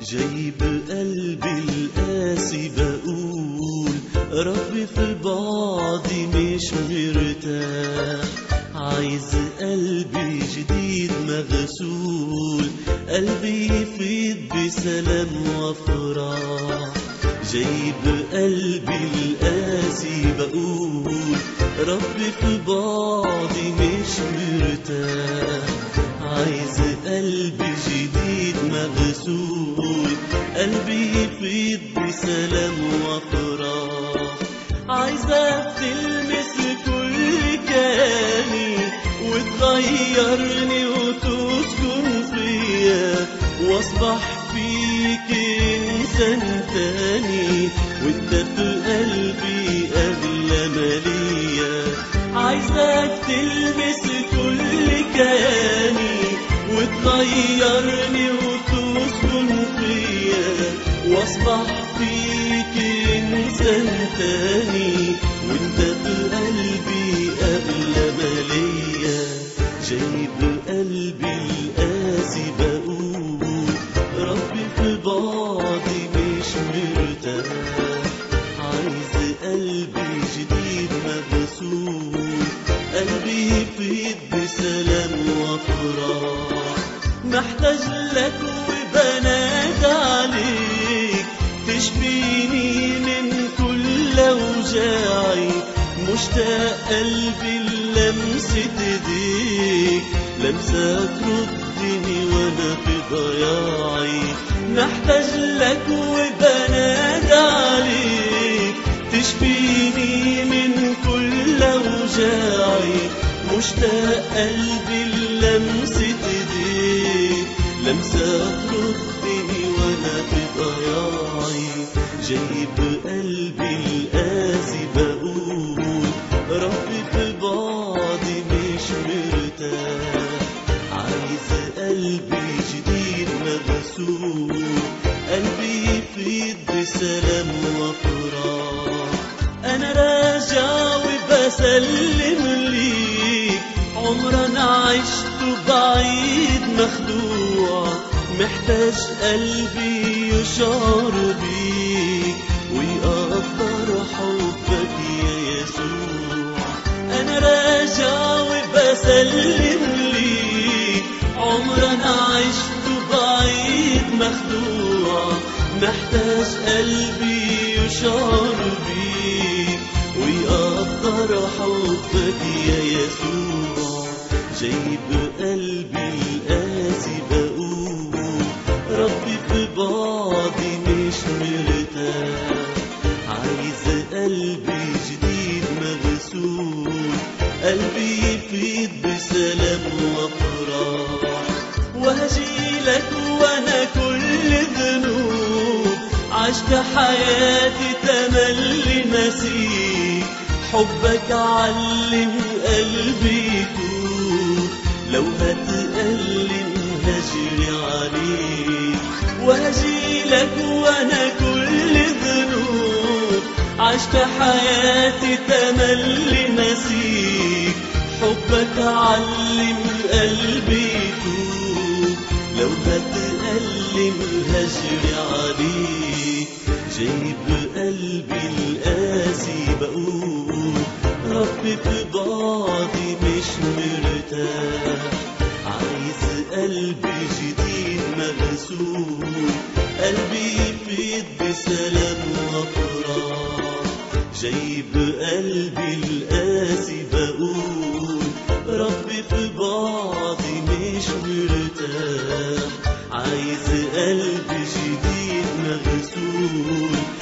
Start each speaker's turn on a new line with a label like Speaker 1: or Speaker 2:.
Speaker 1: جايب قلبي القاسي بقول ربي في بعضي مش مرتاح عايز قلبي جديد مغسول قلبي يفيض بسلام وافراح جايب قلبي القاسي بقول ربي في بعضي مش مرتاح عايز قلبي جديد مغسول قلبي يفيض بسلام وافراح عايزك تلمس كل كياني وتغيرني وتسكن فيا واصبح فيك انسان تاني وانت في قلبي اغلى مالية عايزك تلمس كل كياني وتغيرني وتسكن فيا واصبح فيك انسان تاني وانت في قلبي اغلى مالية جايب قلبي القاسي بقول ربي في بعضي مش مرتاح عايز قلبي جديد مغسول قلبي يفيض بسلام وافراح محتاج لك وبنادى عليك تشفيني من كل اوجاعي مشتاق قلبي لمسة ايديك لمسة تردني وانا في ضياعي محتاج لك وبنادى عليك تشفيني من كل اوجاعي مشتاق قلبي لمسة ايديك لمسة تردني وانا في ضياعي جايب قلبي القاسي بقول ربي في بعضي مش مرتاح عايز قلبي جديد مغسول قلبي يفيض بسلام وافراح انا راجع وبسلم ليك عمر انا عشت بعيد مخدوع محتاج قلبي يشعر بيك ويقدر حبك يا يسوع انا راجع وبسلم ليك عمر انا عشت بعيد مخدوع محتاج قلبي يشعر بيك ويقدر حبك يا يسوع جايب قلبي القاسي بقول ربي في بعضي مش مرتاح عايز قلبي جديد مغسول قلبي يفيض بسلام وافراح وهجيلك وانا كل ذنوب عشت حياتي تملي نسيك حبك علم قلبي يتوب لو هتألم هجري عليك وهجيلك وانا كل ذنوب عشت حياتي تملي نسيك حبك علم قلبي يتوب لو هتألم هجري عليك جايب قلبي القاسي بقول ربي في بعضي مش مرتاح عايز قلبي جديد مغسول قلبي يفيض بسلام وافراح جايب قلبي القاسي بقول ربي في بعضي مش مرتاح عايز قلبي جديد مغسول